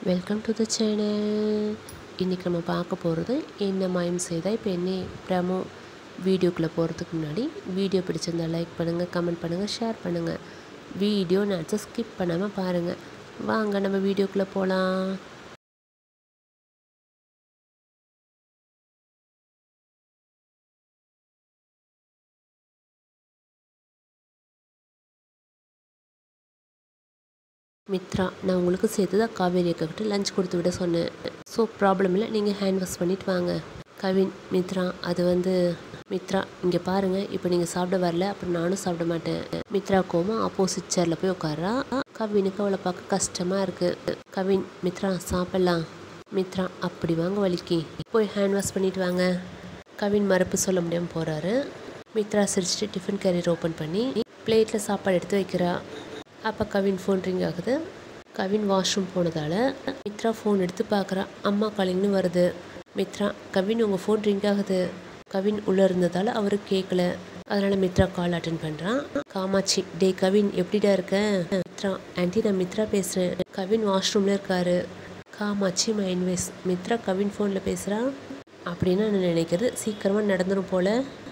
welcome to the channel இன்றைக்கி நம்ம பார்க்க போகிறது என்ன மாயம் செய்தால் இப்போ என்ன ப்ரமோ வீடியோக்குள்ளே போகிறதுக்கு முன்னாடி வீடியோ பிடிச்சிருந்தா லைக் பண்ணுங்கள் கமெண்ட் பண்ணுங்கள் ஷேர் பண்ணுங்கள் வீடியோ நான் ஸ்கிப் பண்ணாமல் பாருங்கள் வாங்க நம்ம வீடியோக்குள்ளே போகலாம் மித்ரா நான் உங்களுக்கு சேர்த்து தான் காவேரி அக்காக்கிட்ட லஞ்ச் கொடுத்து விட சொன்னேன் ஸோ ப்ராப்ளம் இல்லை நீங்கள் ஹேண்ட் வாஷ் பண்ணிட்டு வாங்க கவின் மித்ரா அது வந்து மித்ரா இங்கே பாருங்கள் இப்போ நீங்கள் சாப்பிட வரல அப்புறம் நானும் சாப்பிட மாட்டேன் மித்ரா கோமா ஆப்போசிட் சேரில் போய் உட்காரா கவினுக்கு அவளை பார்க்க கஷ்டமாக இருக்குது கவின் மித்ரா சாப்பிட்லாம் மித்ரா அப்படி வாங்க வலிக்கு போய் ஹேண்ட் வாஷ் பண்ணிட்டு வாங்க கவின் மறுப்பு சொல்ல முடியாமல் போகிறாரு மித்ரா சிரிச்சிட்டு டிஃபன் கேரியர் ஓப்பன் பண்ணி பிளேட்டில் சாப்பாடு எடுத்து வைக்கிறா அப்போ கவின் ஃபோன் ரிங் ஆகுது கவின் வாஷ்ரூம் போனதால் மித்ரா ஃபோன் எடுத்து பார்க்குறா அம்மா காலிங்னு வருது மித்ரா கவின் உங்கள் ஃபோன் ரிங் ஆகுது கவின் உள்ளே இருந்ததால் அவரு கேட்கல அதனால் மித்ரா கால் அட்டன் பண்ணுறான் காமாட்சி டே கவின் எப்படிடா இருக்க மித்ரா ஆன்ட்டி நான் மித்ரா பேசுகிறேன் கவின் வாஷ்ரூமில் இருக்காரு காமாட்சி மைன்வேஸ் மித்ரா கவின் ஃபோனில் பேசுகிறா அப்படின்னு நான் நினைக்கிறது சீக்கிரமாக நடந்துடும் போல்